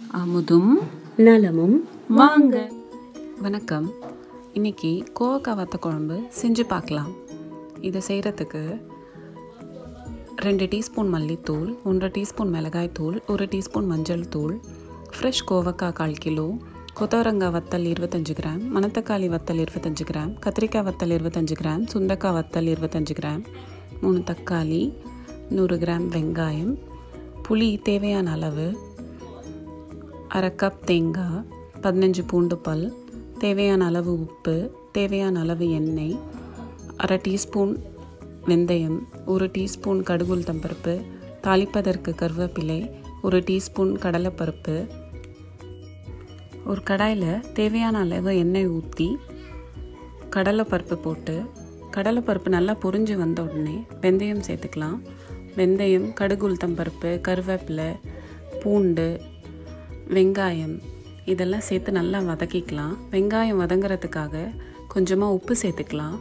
அமுதும் நலமும் வாங்க வணக்கம் இன்னைக்கு கோவக்காய் வத்த குழம்பு செஞ்சு பார்க்கலாம் இதை செய்கிறதுக்கு ரெண்டு டீஸ்பூன் மல்லித்தூள் ஒன்றரை டீஸ்பூன் மிளகாய் தூள் ஒரு டீஸ்பூன் மஞ்சள் தூள் ஃப்ரெஷ் கோவக்காய் கால் கிலோ கொத்தவரங்காய் வத்தல் இருபத்தஞ்சு கிராம் மணத்தக்காளி வத்தல் இருபத்தஞ்சு கிராம் கத்திரிக்காய் வத்தல் இருபத்தஞ்சு கிராம் சுண்டக்காய் வத்தல் இருபத்தஞ்சு கிராம் மூணு தக்காளி நூறு கிராம் வெங்காயம் புளி தேவையான அளவு அரை கப் தேங்காய் பதினஞ்சு பூண்டு பல் தேவையான அளவு உப்பு தேவையான அளவு எண்ணெய் அரை டீஸ்பூன் வெந்தயம் ஒரு டீஸ்பூன் கடுகுளுத்தம் பருப்பு தாளிப்பதற்கு கருவேப்பிலை ஒரு டீஸ்பூன் கடலைப்பருப்பு ஒரு கடாயில் தேவையான அளவு எண்ணெய் ஊற்றி கடலைப்பருப்பு போட்டு கடலைப்பருப்பு நல்லா பொரிஞ்சு வந்த உடனே வெந்தயம் சேர்த்துக்கலாம் வெந்தயம் கடுகுளுத்தம் பருப்பு கருவேப்பிலை பூண்டு வெங்காயம் இதெல்லாம் சேர்த்து நல்லா வதக்கிக்கலாம் வெங்காயம் வதங்குறதுக்காக கொஞ்சமாக உப்பு சேர்த்துக்கலாம்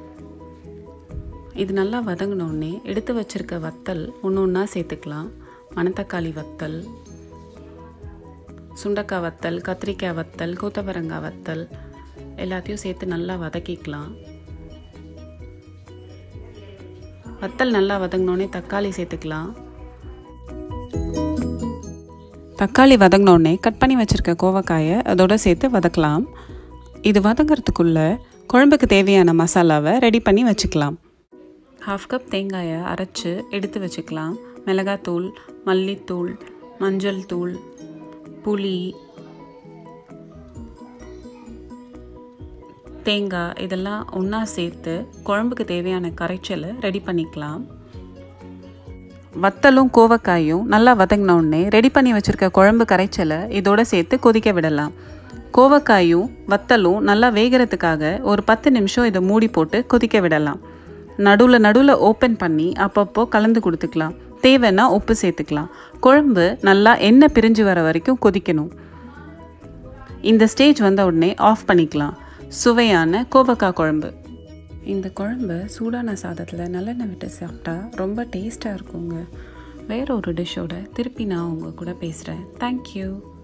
இது நல்லா வதங்கினோடனே எடுத்து வச்சிருக்க வத்தல் ஒன்று ஒன்றா சேர்த்துக்கலாம் மணத்தக்காளி வத்தல் சுண்டக்காய் வத்தல் கத்திரிக்காய் வத்தல் கூத்தவரங்காய் வத்தல் எல்லாத்தையும் சேர்த்து நல்லா வதக்கிக்கலாம் வத்தல் நல்லா வதங்கினோடனே தக்காளி சேர்த்துக்கலாம் தக்காளி வதங்கினோடனே கட் பண்ணி வச்சுருக்க கோவக்காயை அதோட சேர்த்து வதக்கலாம் இது வதங்கிறதுக்குள்ளே குழம்புக்கு தேவையான மசாலாவை ரெடி பண்ணி வச்சுக்கலாம் ஹாஃப் கப் தேங்காயை அரைச்சி எடுத்து வச்சுக்கலாம் மிளகாத்தூள் மல்லித்தூள் மஞ்சள் தூள் புளி தேங்காய் இதெல்லாம் ஒன்றா சேர்த்து குழம்புக்கு தேவையான கரைச்சலை ரெடி பண்ணிக்கலாம் வத்தலும் கோவக்காயும் நல்லா வதங்கின உடனே ரெடி பண்ணி வச்சுருக்க குழம்பு கரைச்சலை இதோட சேர்த்து கொதிக்க விடலாம் கோவக்காயும் வத்தலும் நல்லா வேகிறதுக்காக ஒரு பத்து நிமிஷம் இதை மூடி போட்டு கொதிக்க விடலாம் நடுவில் நடுவில் ஓப்பன் பண்ணி அப்பப்போ கலந்து கொடுத்துக்கலாம் தேவைன்னா உப்பு சேர்த்துக்கலாம் குழம்பு நல்லா எண்ணெய் பிரிஞ்சு வர வரைக்கும் கொதிக்கணும் இந்த ஸ்டேஜ் வந்த உடனே ஆஃப் பண்ணிக்கலாம் சுவையான கோவக்காய் குழம்பு இந்த குழம்பு சூடான சாதத்தில் நல்லெண்ணெய் விட்டு சாப்பிட்டா ரொம்ப டேஸ்ட்டாக இருக்குங்க வேற ஒரு டிஷ்ஷோட திருப்பி நான் உங்கள் கூட பேசுகிறேன் தேங்க்யூ